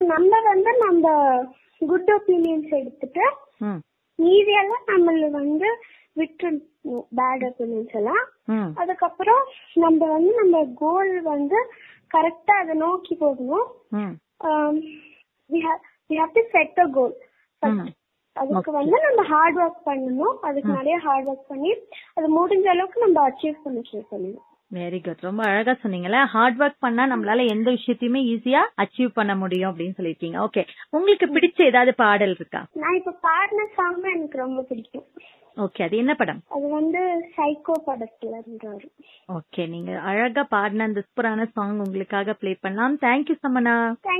நம்ம வந்து நம்ம குட் ஒப்பீனியன்ஸ் எடுத்துட்டு ம் மீதியெல்லாம் நம்மள வந்து விட்டுணும் பேட் ஒப்பீனியன்ஸ் எல்லாம் ம் அதுக்கப்புறம் நம்ம வந்து நம்ம கோல் வந்து கரெக்டா அதை நோக்கி போகணும் ம் we have to set a goal ம் அதுக்கு வந்து நம்ம ஹார்ட் ஒர்க் பண்ணணும் அதுக்கு நிறைய ஹார்ட் ஒர்க் பண்ணி அது முடிஞ்ச அளவுக்கு நம்ம அச்சீவ் பண்ண ட்ரை பண்ணணும் வெரி குட் ரொம்ப அழகா சொன்னீங்கல்ல ஹார்ட் ஒர்க் பண்ணா நம்மளால எந்த விஷயத்தையுமே ஈஸியா அச்சீவ் பண்ண முடியும் அப்படின்னு சொல்லிருக்கீங்க ஓகே உங்களுக்கு பிடிச்ச ஏதாவது பாடல் இருக்கா நான் இப்ப பாடின சாங் எனக்கு ரொம்ப பிடிக்கும் ஓகே அது என்ன படம் அது வந்து சைக்கோ படத்துல இருந்து வரும் ஓகே நீங்க அழகா பாடின அந்த சூப்பரான சாங் உங்களுக்காக ப்ளே பண்ணலாம் தேங்க்யூ சமனா